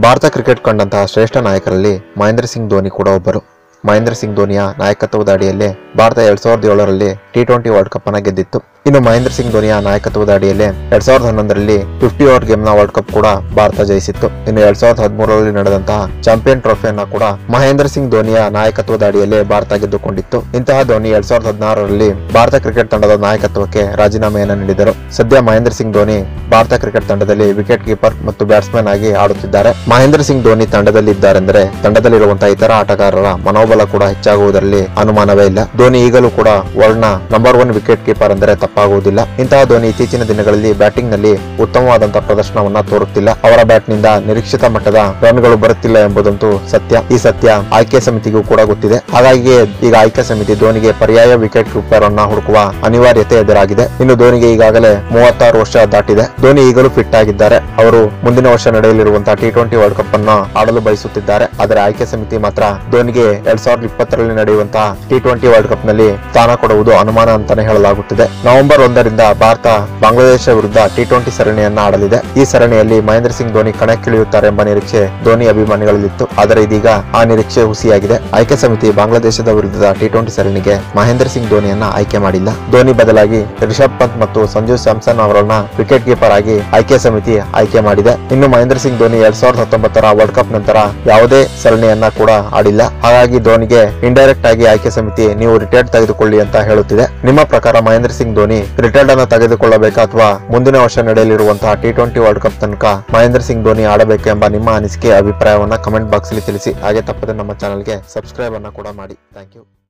Bharat cricket ಕಂಡಂತಹ ಶ್ರೇಷ್ಠ ನಾಯಕರಲ್ಲಿ ಮಹೇಂದ್ರ ಸಿಂಗ್ ಧೋನಿ ಕೂಡ ಒಬ್ಬರು ಮಹೇಂದ್ರ ಸಿಂಗ್ ಧೋನಿಯ ನಾಯಕತ್ವದ ಅಡಿಯಲ್ಲೇ ಭಾರತ ಎರಡ್ ಸಾವಿರದ ಏಳರಲ್ಲಿ ಟಿ ಟ್ವೆಂಟಿ ವರ್ಲ್ಡ್ ಕಪ್ ಅನ್ನ ಗೆದ್ದಿತ್ತು ಇನ್ನು ಮಹೇಂದ್ರ ಸಿಂಗ್ ಧೋನಿಯ ನಾಯಕತ್ವದ ಅಡಿಯಲ್ಲೇ ಎರಡ್ ಸಾವಿರದ ಹನ್ನೊಂದರಲ್ಲಿ ಫಿಫ್ಟಿ ಓವರ್ ಗೇಮ್ ನ ವರ್ಲ್ಡ್ ಕಪ್ ಕೂಡ ಭಾರತ ಜಯಿಸಿತ್ತು ಇನ್ನು ಎರಡ್ ಸಾವಿರದ ಹದಿಮೂರರಲ್ಲಿ ನಡೆದಂತಹ ಚಾಂಪಿಯನ್ ಟ್ರೋಫಿಯನ್ನ ಕೂಡ ಮಹೇಂದ್ರ ಸಿಂಗ್ ಧೋನಿಯ ನಾಯಕತ್ವದ ಅಡಿಯಲ್ಲೇ ಭಾರತ ಗೆದ್ದುಕೊಂಡಿತ್ತು ಇಂತಹ ಧೋನಿ ಎರಡ್ ಸಾವಿರದ ಹದಿನಾರರಲ್ಲಿ ಭಾರತ ಕ್ರಿಕೆಟ್ ತಂಡದ ನಾಯಕತ್ವಕ್ಕೆ ರಾಜೀನಾಮೆಯನ್ನು ನೀಡಿದರು ಸದ್ಯ ಮಹೇಂದ್ರ ಸಿಂಗ್ ಧೋನಿ ಭಾರತ ಕ್ರಿಕೆಟ್ ತಂಡದಲ್ಲಿ ವಿಕೆಟ್ ಕೀಪರ್ ಮತ್ತು ಬ್ಯಾಟ್ಸ್ಮನ್ ಆಗಿ ಆಡುತ್ತಿದ್ದಾರೆ ಮಹೇಂದ್ರ ಸಿಂಗ್ ಧೋನಿ ತಂಡದಲ್ಲಿ ಇದ್ದಾರೆಂದರೆ ತಂಡದಲ್ಲಿರುವಂತಹ ಇತರ ಆಟಗಾರರ ಮನೋಬಲ ಕೂಡ ಹೆಚ್ಚಾಗುವುದರಲ್ಲಿ ಅನುಮಾನವೇ ಇಲ್ಲ ಧೋನಿ ಈಗಲೂ ಕೂಡ ವರ್ಲ್ಡ್ ನ ನಂಬರ್ ಒನ್ ವಿಕೆಟ್ ಕೀಪರ್ ಎಂದರೆ ತಪ್ಪಾಗುವುದಿಲ್ಲ ಇಂತಹ ಧೋನಿ ಇತ್ತೀಚಿನ ದಿನಗಳಲ್ಲಿ ಬ್ಯಾಟಿಂಗ್ ನಲ್ಲಿ ಉತ್ತಮವಾದಂತಹ ಪ್ರದರ್ಶನವನ್ನ ತೋರುತ್ತಿಲ್ಲ ಅವರ ಬ್ಯಾಟ್ ನಿಂದ ನಿರೀಕ್ಷಿತ ಮಟ್ಟದ ರನ್ಗಳು ಬರುತ್ತಿಲ್ಲ ಎಂಬುದಂತೂ ಸತ್ಯ ಈ ಸತ್ಯ ಆಯ್ಕೆ ಸಮಿತಿಗೂ ಕೂಡ ಗೊತ್ತಿದೆ ಹಾಗಾಗಿ ಈಗ ಆಯ್ಕೆ ಸಮಿತಿ ಧೋನಿಗೆ ಪರ್ಯಾಯ ವಿಕೆಟ್ ಕೀಪರ್ ಅನ್ನ ಹುಡುಕುವ ಅನಿವಾರ್ಯತೆ ಎದುರಾಗಿದೆ ಇನ್ನು ಧೋನಿಗೆ ಈಗಾಗಲೇ ಮೂವತ್ತಾರು ವರ್ಷ ದಾಟಿದೆ ಧೋನಿ ಈಗಲೂ ಫಿಟ್ ಆಗಿದ್ದಾರೆ ಅವರು ಮುಂದಿನ ವರ್ಷ ನಡೆಯಲಿರುವಂತಹ ಟಿ ಟ್ವೆಂಟಿ ವರ್ಲ್ಡ್ ಕಪ್ ಅನ್ನು ಆಡಲು ಬಯಸುತ್ತಿದ್ದಾರೆ ಆದರೆ ಆಯ್ಕೆ ಸಮಿತಿ ಮಾತ್ರ ಧೋನಿಗೆ ಎರಡ್ ಸಾವಿರದ ಇಪ್ಪತ್ತರಲ್ಲಿ ನಡೆಯುವಂತಹ ಟಿ ಟ್ವೆಂಟಿ ವರ್ಲ್ಡ್ ಕಪ್ ನಲ್ಲಿ ಸ್ಥಾನ ಕೊಡುವುದು ಅನುಮಾನ ಅಂತಾನೆ ಹೇಳಲಾಗುತ್ತಿದೆ ನವೆಂಬರ್ ಒಂದರಿಂದ ಭಾರತ ಬಾಂಗ್ಲಾದೇಶ ವಿರುದ್ಧ ಟಿ ಟ್ವೆಂಟಿ ಸರಣಿಯನ್ನ ಆಡಲಿದೆ ಈ ಸರಣಿಯಲ್ಲಿ ಮಹೇಂದ್ರ ಸಿಂಗ್ ಧೋನಿ ಕಣಕ್ಕಿಳಿಯುತ್ತಾರೆ ಎಂಬ ನಿರೀಕ್ಷೆ ಧೋನಿ ಅಭಿಮಾನಿಗಳಲ್ಲಿತ್ತು ಆದರೆ ಇದೀಗ ಆ ನಿರೀಕ್ಷೆ ಹುಸಿಯಾಗಿದೆ ಆಯ್ಕೆ ಸಮಿತಿ ಬಾಂಗ್ಲಾದೇಶದ ವಿರುದ್ಧದ ಟಿ ಟ್ವೆಂಟಿ ಸರಣಿಗೆ ಮಹೇಂದ್ರ ಸಿಂಗ್ ಧೋನಿಯನ್ನ ಆಯ್ಕೆ ಮಾಡಿಲ್ಲ ಧೋನಿ ಬದಲಾಗಿ ರಿಷಬ್ ಪಂತ್ ಮತ್ತು ಸಂಜು ಸ್ಯಾಮ್ಸನ್ ಅವರನ್ನ ವಿಕೆಟ್ ಕೀಪರ್ ಆಗಿ ಆಯ್ಕೆ ಸಮಿತಿ ಆಯ್ಕೆ ಮಾಡಿದೆ ಇನ್ನು ಮಹೇಂದ್ರ ಸಿಂಗ್ ಧೋನಿ ಎರಡ್ ಸಾವಿರದ ಹತ್ತೊಂಬತ್ತರ ವರ್ಲ್ಡ್ ಕಪ್ ನಂತರ ಯಾವುದೇ ಸರಣಿಯನ್ನ ಕೂಡ ಆಡಿಲ್ಲ ಹಾಗಾಗಿ ಧೋನಿಗೆ ಇಂಡೈರೆಕ್ಟ್ ಆಗಿ ಆಯ್ಕೆ ಸಮಿತಿ ನೀವು ರಿಟೈರ್ಡ್ ತೆಗೆದುಕೊಳ್ಳಿ ಅಂತ ಹೇಳುತ್ತಿದೆ ನಿಮ್ಮ ಪ್ರಕಾರ ಮಹೇಂದ್ರ ಸಿಂಗ್ ಧೋನಿ ರಿಟೈರ್ಡ್ ಅನ್ನು ತೆಗೆದುಕೊಳ್ಳಬೇಕಾ ಅಥವಾ ಮುಂದಿನ ವರ್ಷ ನಡೆಯಲಿರುವಂತಹ ಟಿ ಟ್ವೆಂಟಿ ವರ್ಲ್ಡ್ ಕಪ್ ತನಕ ಮಹೇಂದ್ರ ಸಿಂಗ್ ಧೋನಿ ಆಡಬೇಕೆಂಬ ನಿಮ್ಮ ಅನಿಸಿಕೆ ಅಭಿಪ್ರಾಯವನ್ನ ಕಮೆಂಟ್ ಬಾಕ್ಸ್ ಅಲ್ಲಿ ತಿಳಿಸಿ ಹಾಗೆ ತಪ್ಪದೆ ನಮ್ಮ ಚಾನಲ್ಗೆ ಸಬ್ಸ್ಕ್ರೈಬ್ ಅನ್ನ ಕೂಡ ಮಾಡಿ ಥ್ಯಾಂಕ್ ಯು